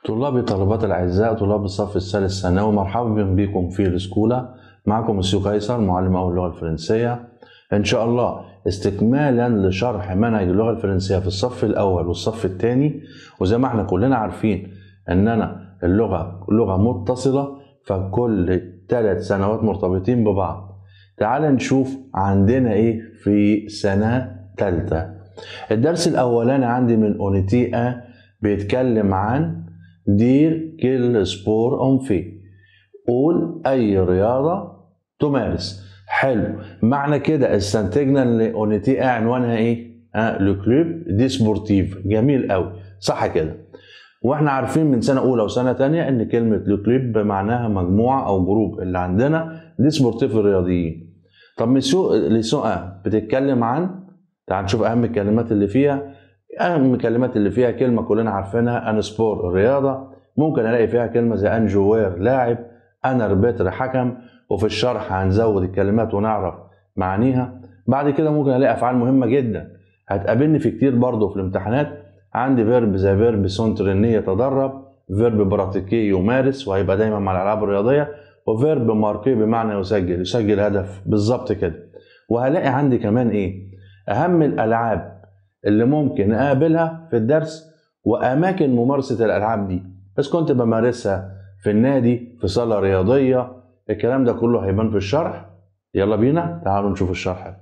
طلابي طالبات الأعزاء طلاب الصف الثالث ثانوي مرحبا بكم في السكولة معكم مسيو قيصر معلم أول اللغة الفرنسية إن شاء الله استكمالا لشرح منهج اللغة الفرنسية في الصف الأول والصف الثاني وزي ما احنا كلنا عارفين إننا اللغة لغة متصلة فكل ثلاث سنوات مرتبطين ببعض تعال نشوف عندنا إيه في سنة ثالثة الدرس الأولاني عندي من أونيتي أ بيتكلم عن دير كل سبور أون في قول أي رياضة تمارس حلو معنى كده استنتجنا ان اونيتي عنوانها ايه؟ اه لو كلوب دي سبورتيف جميل قوي صح كده واحنا عارفين من سنه اولى وسنه تانية ان كلمه لو كلوب معناها مجموعه او جروب اللي عندنا دي سبورتيف الرياضيين طب مسيو ليسون اه بتتكلم عن تعال نشوف اهم الكلمات اللي فيها اهم الكلمات اللي فيها كلمه كلنا عارفينها ان سبور الرياضه ممكن الاقي فيها كلمه زي ان جوير لاعب انا ربيتر حكم وفي الشرح هنزود الكلمات ونعرف معانيها بعد كده ممكن الاقي افعال مهمه جدا هتقابلني في كتير برضه في الامتحانات عندي فيرب زي فيرب سونتريني يتدرب فيرب براتيكي يمارس وهيبقى دايما مع الالعاب الرياضيه وفيرب ماركي بمعنى يسجل يسجل هدف بالظبط كده وهلاقي عندي كمان ايه اهم الالعاب اللي ممكن اقابلها في الدرس واماكن ممارسه الالعاب دي بس كنت بمارسها في النادي في صاله رياضيه الكلام ده كله هيبان في الشرح يلا بينا تعالوا نشوف الشرح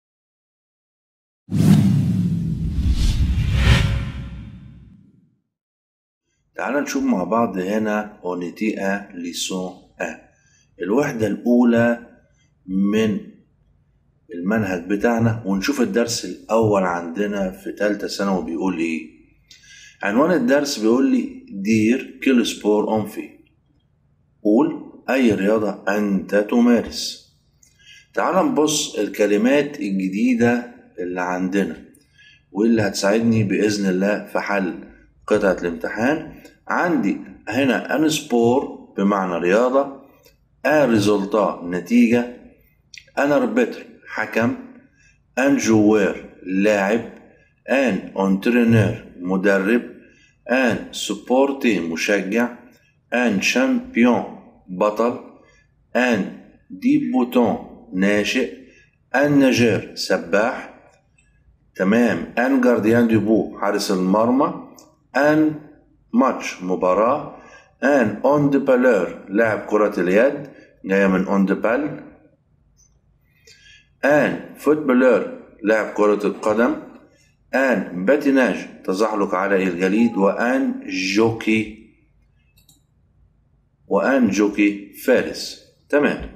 تعالوا نشوف مع بعض هنا اونيتي ا ليسون ا الوحدة الأولى من المنهج بتاعنا ونشوف الدرس الأول عندنا في تالتة ثانوي بيقول إيه عنوان الدرس بيقول لي دير كل سبور أون في قول أي رياضة أنت تمارس تعال نبص الكلمات الجديدة اللي عندنا واللي هتساعدني بإذن الله في حل قطعة الامتحان عندي هنا أن سبور بمعنى رياضة أن ريزولتا نتيجة أنا ربتر حكم أن جوير لاعب أن أونترينور مدرب أن سبورتي مشجع أن شامبيون بطل أن ديبوتون ناشئ أن نجار سباح تمام أن جارديان دي بو حارس المرمى أن ماتش مباراة أن أون دي بالور لاعب كرة اليد جاية من أون دي بال أن فوتبولور لاعب كرة القدم أن باتيناج تزحلق على الجليد وأن جوكي وأن جوكي فارس تمام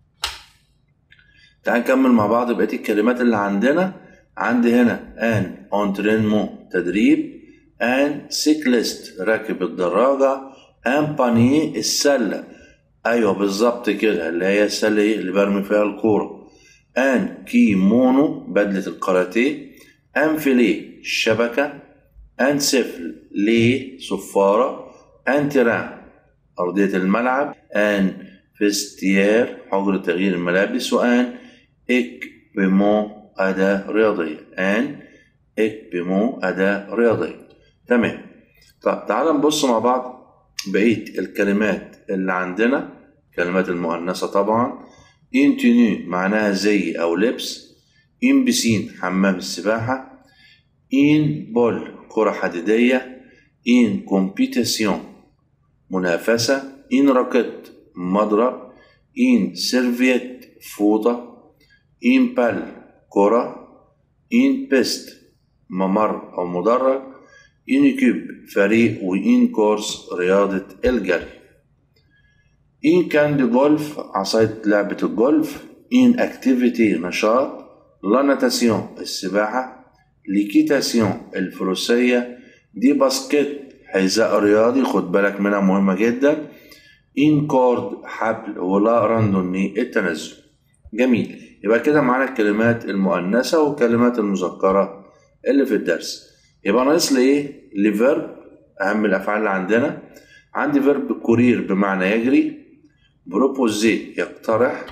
تعال نكمل مع بعض بقية الكلمات اللي عندنا عندي هنا أن أونترينمون تدريب أن سيكليست راكب الدراجة أن بانيه السلة أيوة بالظبط كده اللي هي السلة اللي برمي فيها الكورة أن كيمونو بدلة الكاراتيه أن فيليه الشبكة أن سفل ليه صفارة أن تيران أرضية الملعب أن فيستير حجرة تغيير الملابس وأن إكبيمون أداة رياضية أن إكبيمون أداة رياضية تمام طب تعال نبص مع بعض بقية الكلمات اللي عندنا كلمات المؤنثة طبعا إن تنو معناها زي أو لبس إن بسين حمام السباحة إن بول كرة حديدية إن كومبيتيسيون منافسة إن راكت مضرب إن سيرفيت فوطة إن بال كرة إن بيست ممر أو مدرج إن كيوب فريق وإن كورس رياضة الجري إن كان دي جولف عصاية لعبة الجولف إن أكتيفيتي نشاط لا ناتاسيون السباحة ليكيتاسيون الفروسية دي باسكت حذاء رياضي خد بالك منها مهمة جدا إن كورد حبل ولا راندوني التنزل جميل يبقى كده معانا الكلمات المؤنثة والكلمات المذكرة اللي في الدرس يبقى ناقص لي ايه؟ لفيرب أهم الأفعال اللي عندنا عندي فيرب كورير بمعنى يجري بروبوزي يقترح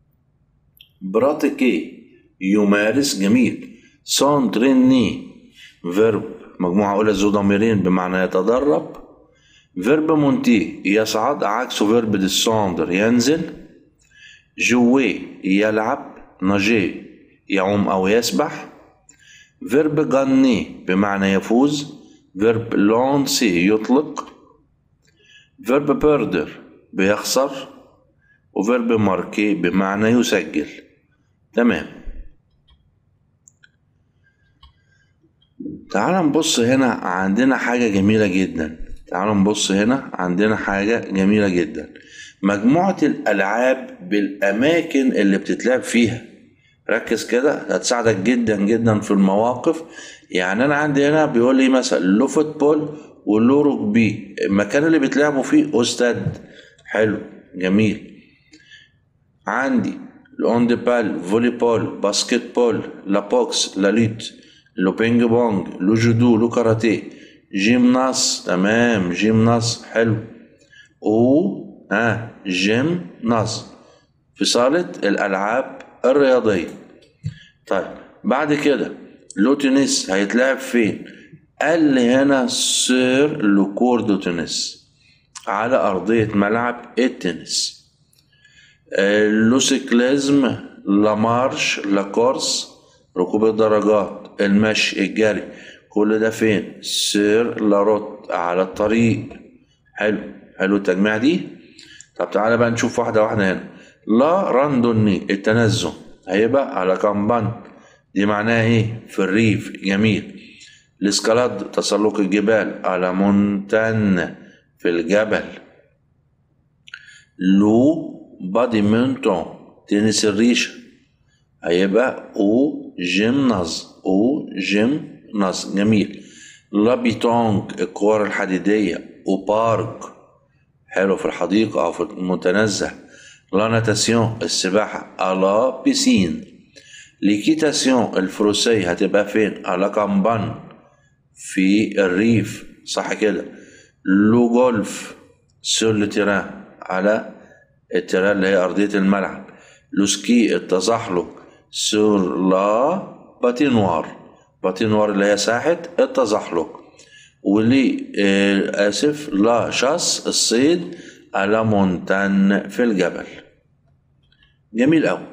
براتيكي يمارس جميل سونتريني فيرب مجموعة أولى ذو ضميرين بمعنى يتدرب فيرب مونتي يصعد عكسه فيرب ديسوندر ينزل جوي يلعب نجي يعوم أو يسبح فيرب غني بمعنى يفوز فيرب لونسي يطلق فيرب بيردر بيخسر وفيرب ماركي بمعنى يسجل تمام تعال نبص هنا عندنا حاجة جميلة جدا تعال نبص هنا عندنا حاجة جميلة جدا مجموعة الألعاب بالأماكن اللي بتتلعب فيها ركز كده هتساعدك جدا جدا في المواقف يعني أنا عندي هنا بيقول لي مثلا لو فوتبول ولو ركبي المكان اللي بيتلعبوا فيه أستاد حلو جميل عندي الأون دي بال فولي بول باسكت بول لا بوكس لا ليت لو بينج بونج لو جودو لو كاراتيه جيمناس تمام جيمناس حلو و ها جيمناس في صالة الألعاب الرياضية طيب بعد كده لو تنس هيتلعب فين قال لي هنا سير لو كور دو تنس على أرضية ملعب التنس لو سيكليزم لا مارش لا كورس ركوب الدراجات المشي الجري كل ده فين سير لا روت على الطريق حلو حلو التجميع دي طب تعالى بقى نشوف واحدة واحدة هنا لا راندوني التنزه هيبقى على كامبان دي معناها ايه في الريف جميل الاسكالاد تسلق الجبال على مونتان في الجبل لو باديمنتون تنس الريشة هيبقى او جيمناز او جيمناز جميل لابيتونج الكور الحديدية وبارك حلو في الحديقة أو في المتنزه لا ناتاسيون السباحة ألا بيسين ليكيتاسيون الفروسية هتبقى فين على كامبان في الريف صح كده لو جولف سور لو تيران على التيران اللي هي أرضية الملعب لو سكي التزحلق سور لا باتينوار باتينوار اللي هي ساحة التزحلق ولي آه آسف لا شاس الصيد على مونتان في الجبل جميل أوي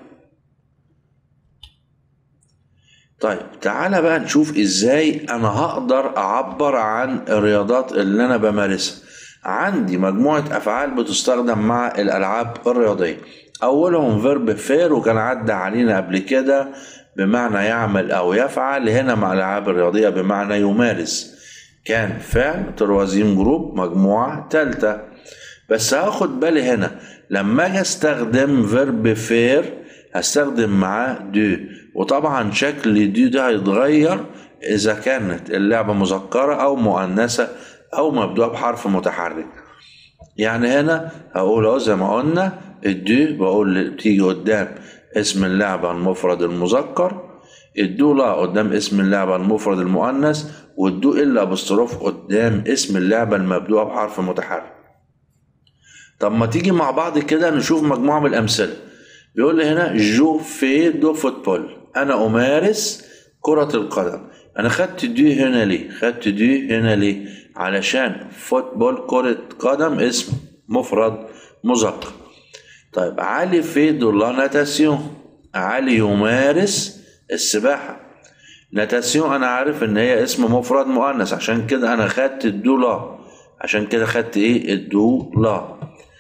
طيب تعالى بقى نشوف ازاي انا هقدر اعبر عن الرياضات اللي انا بمارسها عندي مجموعة افعال بتستخدم مع الالعاب الرياضية اولهم فيرب فير وكان عدى علينا قبل كده بمعنى يعمل او يفعل هنا مع الالعاب الرياضية بمعنى يمارس كان فعل تروازيم جروب مجموعة تالتة بس هاخد بالي هنا لما اجي استخدم فيرب فير هستخدم معاه دو وطبعا شكل دو ده هيتغير اذا كانت اللعبة مذكرة او مؤنثة او مبدوءة بحرف متحرك يعني هنا هقول اهو زي ما قلنا الدو بقول بتيجي قدام اسم اللعبة المفرد المذكر الدو لا قدام اسم اللعبة المفرد المؤنث والدو إلا باستروف قدام اسم اللعبة المبدوءة بحرف متحرك طب ما تيجي مع بعض كده نشوف مجموعة من الأمثلة بيقول لي هنا جو في دو فوتبول أنا أمارس كرة القدم أنا خدت دي هنا ليه خدت دي هنا ليه علشان فوتبول كرة قدم اسم مفرد مذكر طيب علي في دو لا ناتاسيون علي يمارس السباحة ناتاسيون أنا عارف إن هي اسم مفرد مؤنث عشان كده أنا خدت الدولا عشان كده خدت إيه الدولا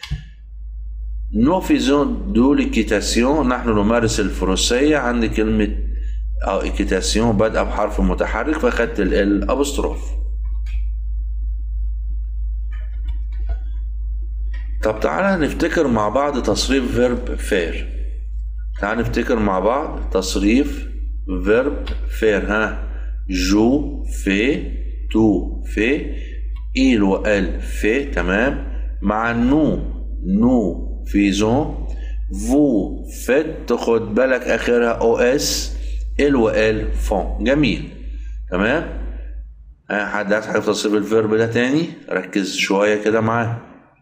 نو فيزون دو ليكيتاسيون نحن نمارس الفروسية عندي كلمة أو إيكيتاسيون بادئة بحرف متحرك فخدت ال أبوستروف طب تعالى نفتكر مع بعض تصريف فيرب فير تعالى نفتكر مع بعض تصريف فيرب فير ها جو في تو في il وال في تمام مع نو نو فيزون فو فت تاخد بالك اخرها او اس ال وال فون جميل تمام ها حد عايز حاجه في تصريف الفيرب ده تاني ركز شويه كده معاه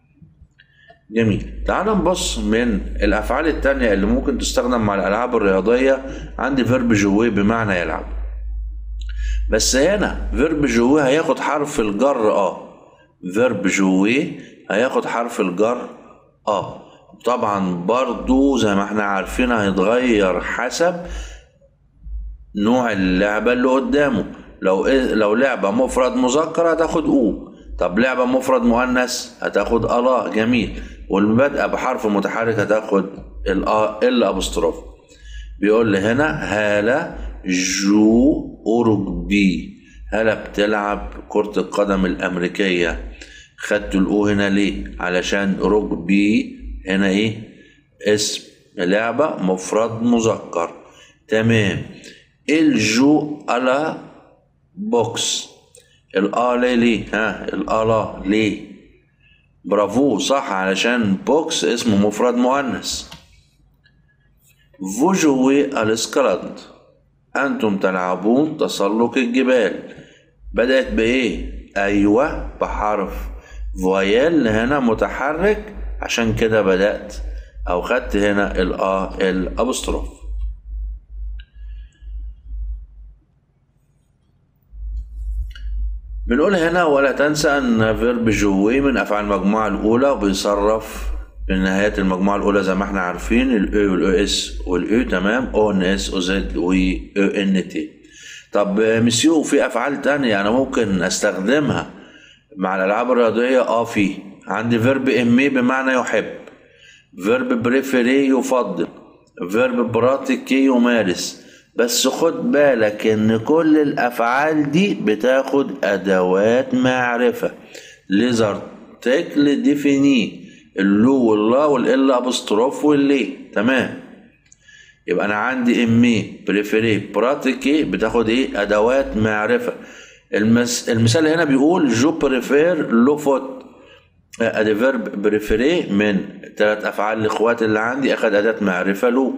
جميل تعال نبص من الافعال التانية اللي ممكن تستخدم مع الالعاب الرياضيه عندي فيرب جوي بمعنى يلعب بس هنا فيرب جوي هياخد حرف الجر اه فيرب جوي هياخد حرف الجر اه طبعا برضو زي ما احنا عارفين هيتغير حسب نوع اللعبة اللي قدامه لو إيه لو لعبة مفرد مذكر هتاخد او طب لعبة مفرد مؤنث هتاخد الا جميل والبدء بحرف متحرك هتاخد الا ال ابوستروف بيقول لي هنا هالة جو أورجبي هالة بتلعب كرة القدم الأمريكية خدت الأو هنا ليه؟ علشان رجبي هنا إيه؟ اسم لعبة مفرد مذكر تمام الجو على بوكس الآلة ليه؟ ها الآلة ليه؟ برافو صح علشان بوكس اسمه مفرد مؤنث Vous jouez à l'escalade أنتم تلعبون تسلق الجبال بدأت بإيه؟ أيوة بحرف فويل هنا متحرك عشان كده بدأت أو خدت هنا الآ الأبستروف بنقول هنا ولا تنسى أن فيرب جوي من أفعال المجموعة الأولى وبيصرف من نهايات المجموعة الأولى زي ما احنا عارفين الأو والأو اس والأو تمام أو إن اس أو زد و أو إن تي طب مسيو في أفعال تانية أنا ممكن أستخدمها مع الألعاب الرياضية أه في عندي فيرب إمي بمعنى يحب فيرب بريفيري يفضل فيرب براتيكي يمارس بس خد بالك ان كل الافعال دي بتاخد ادوات معرفة ليزارتيكل ديفيني اللو واللا والإلا أبوستروف واللي تمام يبقى أنا عندي إمي بريفيري براتيكي بتاخد إيه أدوات معرفة المس... المثال هنا بيقول جو بريفير لو فوت ادي فيرب بريفيري من ثلاث افعال الاخوات اللي عندي اخد اداه معرفه لو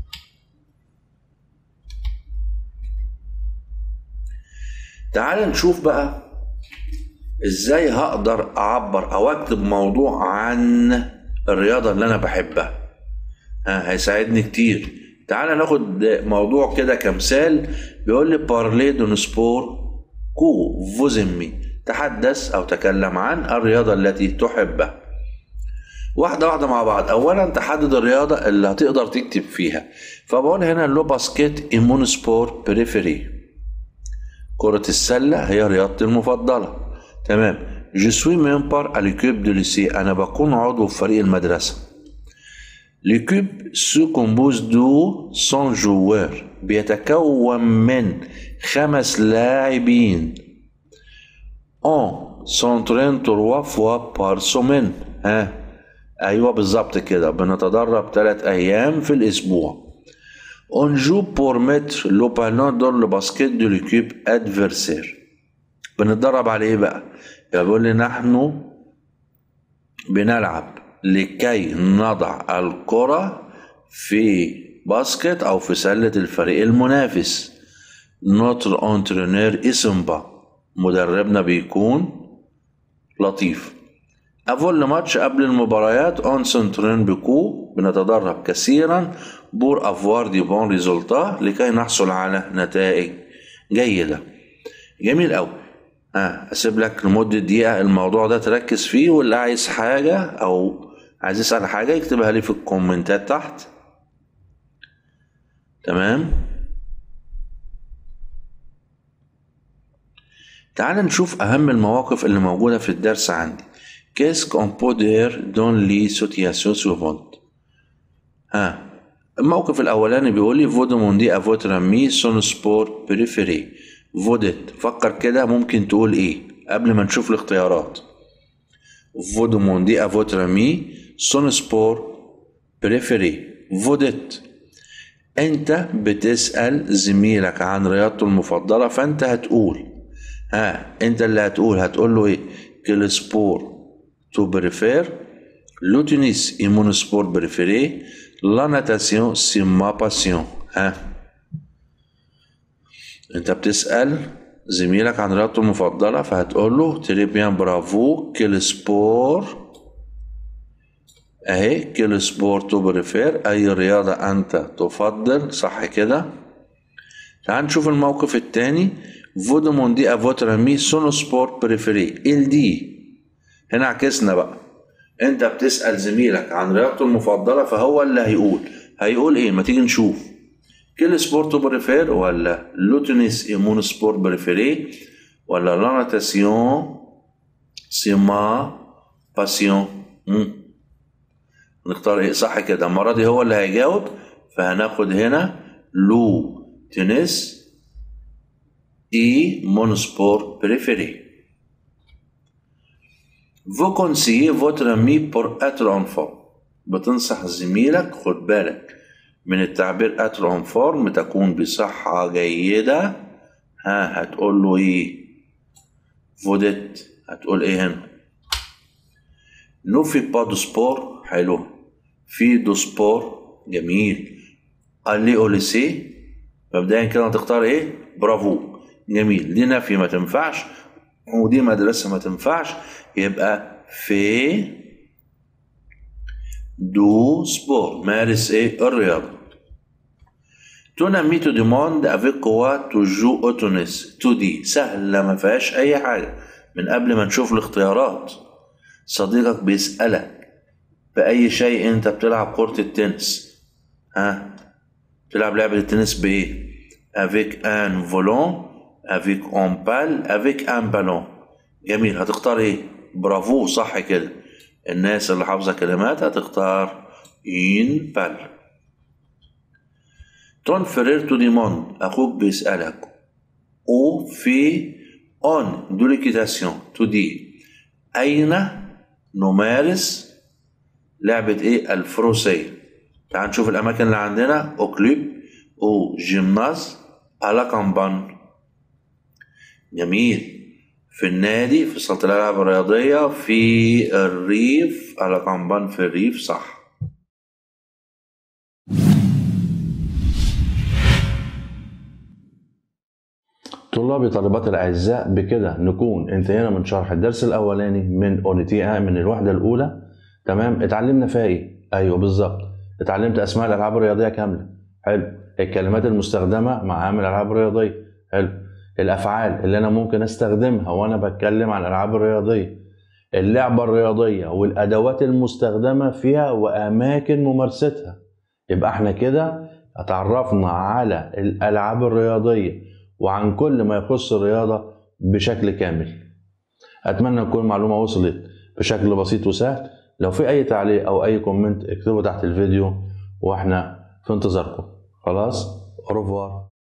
تعال نشوف بقى ازاي هقدر اعبر او اكتب موضوع عن الرياضه اللي انا بحبها ها هيساعدني كتير تعال ناخد موضوع كده كمثال بيقول لي بارلي دون سبور كو فوزمي تحدث او تكلم عن الرياضه التي تحبها واحدة واحدة مع بعض أولا تحدد الرياضة اللي هتقدر تكتب فيها فبقول هنا لو باسكيت إيمون سبور بريفيري كرة السلة هي رياضتي المفضلة تمام جو سوي ممبر à l'équipe de lycée أنا بكون عضو في فريق المدرسة l'équipe se compose de 100 joueurs بيتكون من خمس لاعبين on s'entraîne trois fois par semaine ها ايوه بالظبط كده بنتدرب ثلاث ايام في الاسبوع On joue pour mettre le ballon dans le basket de l'équipe adversaire. بنتدرب على ايه بقى؟ يبقى بيقول لي نحن بنلعب لكي نضع الكرة في باسكت أو في سلة الفريق المنافس. نوتر انترينير اسمبا مدربنا بيكون لطيف. أفول ماتش قبل المباريات اون سنترين بكو بنتدرب كثيرا بور افوار دي بون ريزولتا لكي نحصل على نتائج جيدة جميل أوي آه أسيب لك لمدة دقيقة الموضوع ده تركز فيه واللي عايز حاجة أو عايز يسأل حاجة يكتبها لي في الكومنتات تحت تمام تعال نشوف أهم المواقف اللي موجودة في الدرس عندي Qu'est-ce qu'on peut dire dans les situations suivantes ها الموقف الأولاني بيقول لي فودو موندي أفوتر مي سون سبور بريفيري فودت فكر كده ممكن تقول إيه قبل ما نشوف الاختيارات فودو موندي أفوتر مي سون سبور بريفيري فودت أنت بتسأل زميلك عن رياضته المفضلة فأنت هتقول ها أنت اللي هتقول هتقول له إيه كل سبور تو بريفير لو تنس est mon sport préféré la natation c'est ma passion ها انت بتسأل زميلك عن رياضته المفضلة فهتقول له تري بيان برافو كيل سبور اهي كيل سبور تو بريفير اي رياضة انت تفضل صح كده تعال نشوف الموقف التاني فودو موندي افوتر امي سونو سبور بريفيري il dit هنا عكسنا بقى انت بتسأل زميلك عن رياضته المفضلة فهو اللي هيقول هيقول ايه ما تيجي نشوف كل سبورت بريفير ولا لو تنس ايمون سبور بريفيري ولا لا ناتاسيون سي ما باسيون مم. نختار ايه صح كده المرة دي هو اللي هيجاوب فهناخد هنا لو تنس اي مون سبور بريفيري Vous conseillez votre ami pour être en forme. بتنصح زميلك خد بالك من التعبير être en forme تكون بصحة جيدة ها هتقول له ايه فودت هتقول ايه هنا نو في با دو سبور حلو في دو سبور جميل الي او ليسي مبدئيا كده هتختار ايه برافو جميل دي نفي ما تنفعش ودي مدرسة ما تنفعش يبقى في دو سبور مارس ايه الرياضة تون امي تو ديموند افيك كوا تو جو او تونس تو دي سهلة ما فيهاش اي حاجة من قبل ما نشوف الاختيارات صديقك بيسألك بأي شيء انت بتلعب كرة التنس ها تلعب لعبة التنس بايه افيك ان فولون افيك اون بال افيك ان بالون جميل هتختار ايه برافو صح كده الناس اللي حافظه كلمات هتختار ان بال تون فرير تو ديموند اخوك بيسالك او في اون دو ليكيتاسيون تو دي اين نمارس لعبة ايه الفروسية تعال نشوف الاماكن اللي عندنا او كلوب او جيمناز على كامبان جميل في النادي في صالة الألعاب الرياضية في الريف على كامبان في الريف صح طلابي طالبات الأعزاء بكده نكون انتهينا من شرح الدرس الأولاني من أونيتي من الوحدة الأولى تمام اتعلمنا فيها إيه؟ أيوه بالظبط اتعلمت أسماء الألعاب الرياضية كاملة حلو الكلمات المستخدمة مع عامل الألعاب الرياضية حلو الافعال اللي انا ممكن استخدمها وانا بتكلم عن الالعاب الرياضيه اللعبه الرياضيه والادوات المستخدمه فيها واماكن ممارستها يبقى احنا كده اتعرفنا على الالعاب الرياضيه وعن كل ما يخص الرياضه بشكل كامل اتمنى تكون المعلومه وصلت بشكل بسيط وسهل لو في اي تعليق او اي كومنت اكتبه تحت الفيديو واحنا في انتظاركم خلاص اوروفوار